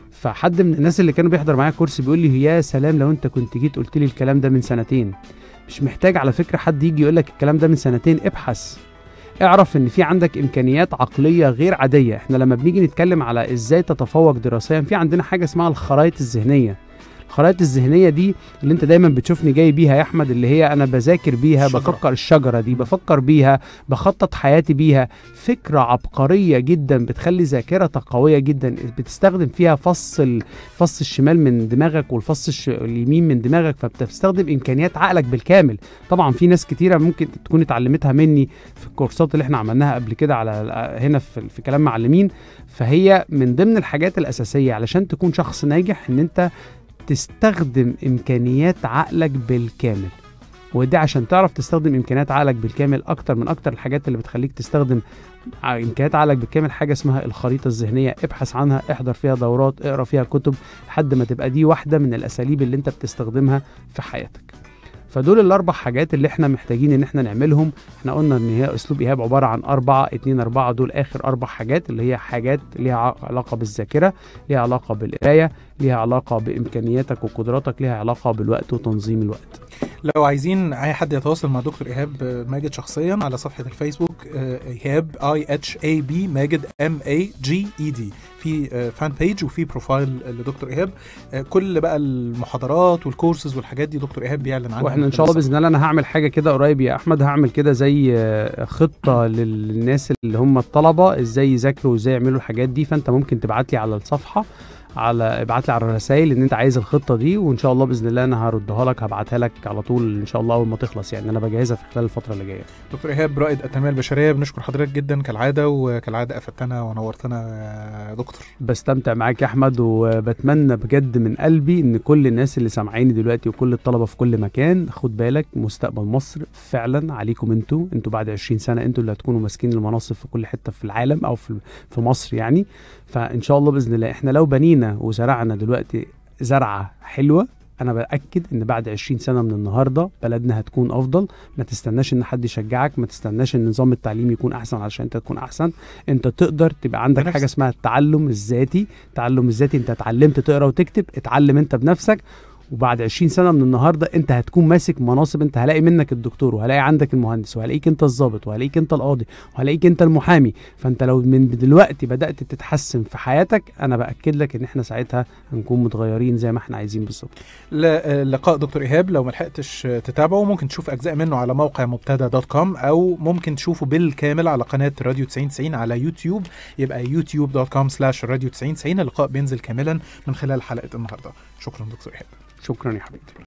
فحد من الناس اللي كانوا بيحضر معايا الكورس بيقول لي يا سلام لو انت كنت جيت قلت لي الكلام ده من سنتين مش محتاج على فكره حد يجي يقول لك الكلام ده من سنتين ابحث اعرف ان في عندك امكانيات عقليه غير عاديه احنا لما بنيجي نتكلم على ازاي تتفوق دراسيا في عندنا حاجه اسمها الخرائط الذهنيه الخرائط الذهنيه دي اللي انت دايما بتشوفني جاي بيها يا احمد اللي هي انا بذاكر بيها الشجرة. بفكر الشجره دي بفكر بيها بخطط حياتي بيها فكره عبقريه جدا بتخلي ذاكرتك قويه جدا بتستخدم فيها فص ال- فص الشمال من دماغك والفص الش... اليمين من دماغك فبتستخدم امكانيات عقلك بالكامل طبعا في ناس كتيره ممكن تكون اتعلمتها مني في الكورسات اللي احنا عملناها قبل كده على هنا في, في كلام معلمين فهي من ضمن الحاجات الاساسيه علشان تكون شخص ناجح ان انت تستخدم امكانيات عقلك بالكامل ودي عشان تعرف تستخدم امكانيات عقلك بالكامل اكتر من اكتر الحاجات اللي بتخليك تستخدم ع- امكانيات عقلك بالكامل حاجه اسمها الخريطه الذهنيه ابحث عنها احضر فيها دورات اقرا فيها كتب لحد ما تبقى دي واحده من الاساليب اللي انت بتستخدمها في حياتك فدول الاربع حاجات اللي احنا محتاجين ان احنا نعملهم احنا قلنا ان هي اسلوب ايهاب عباره عن اربعه اتنين اربعه دول اخر اربع حاجات اللي هي حاجات ليها ع- علاقه بالذاكره ليها علاقه بالقرايه ليها علاقه بامكانياتك وقدراتك ليها علاقه بالوقت وتنظيم الوقت لو عايزين اي حد يتواصل مع دكتور ايهاب ماجد شخصيا على صفحه الفيسبوك آه، ايهاب اي اتش اي بي ماجد ام اي جي اي دي في آه، فان بيج وفي بروفايل لدكتور ايهاب آه، كل بقى المحاضرات والكورسز والحاجات دي دكتور ايهاب بيعلن عنها واحنا ان شاء الله باذن الله انا هعمل حاجه كده قريب يا احمد هعمل كده زي آه، خطه للناس اللي هم الطلبه ازاي يذاكروا وازاي يعملوا الحاجات دي فانت ممكن تبعت لي على الصفحه على ابعت لي على الرسائل ان انت عايز الخطه دي وان شاء الله باذن الله انا هردها لك هبعتها لك على طول ان شاء الله اول ما تخلص يعني انا بجهزها في خلال الفتره اللي جايه دكتور ايهاب رائد التنميه البشريه بنشكر حضرتك جدا كالعاده وكالعاده افدتنا ونورتنا يا دكتور بستمتع معاك يا احمد وبتمنى بجد من قلبي ان كل الناس اللي سامعيني دلوقتي وكل الطلبه في كل مكان خد بالك مستقبل مصر فعلا عليكم انتوا انتوا بعد 20 سنه انتوا اللي هتكونوا ماسكين المناصب في كل حته في العالم او في في مصر يعني فان شاء الله باذن الله احنا لو بنينا وزرعنا دلوقتي زرعه حلوه انا باكد ان بعد 20 سنه من النهارده بلدنا هتكون افضل ما تستناش ان حد يشجعك ما تستناش ان نظام التعليم يكون احسن علشان انت تكون احسن انت تقدر تبقى عندك بنفسك. حاجه اسمها التعلم الذاتي التعلم الذاتي انت اتعلمت تقرا وتكتب اتعلم انت بنفسك وبعد 20 سنه من النهارده انت هتكون ماسك مناصب انت هلاقي منك الدكتور وهلاقي عندك المهندس وهلاقيك انت الضابط وهلاقيك انت القاضي وهلاقيك انت المحامي فانت لو من دلوقتي بدات تتحسن في حياتك انا باكد لك ان احنا ساعتها هنكون متغيرين زي ما احنا عايزين بالظبط ل- لقاء دكتور ايهاب لو ما لحقتش تتابعه ممكن تشوف اجزاء منه على موقع مبتدا دوت كوم او ممكن تشوفه بالكامل على قناه راديو 9090 على يوتيوب يبقى يوتيوب دوت كوم سلاش راديو 9090 اللقاء بينزل كاملا من خلال حلقه النهارده شكرا دكتور ايهاب شكرا يا حبيبي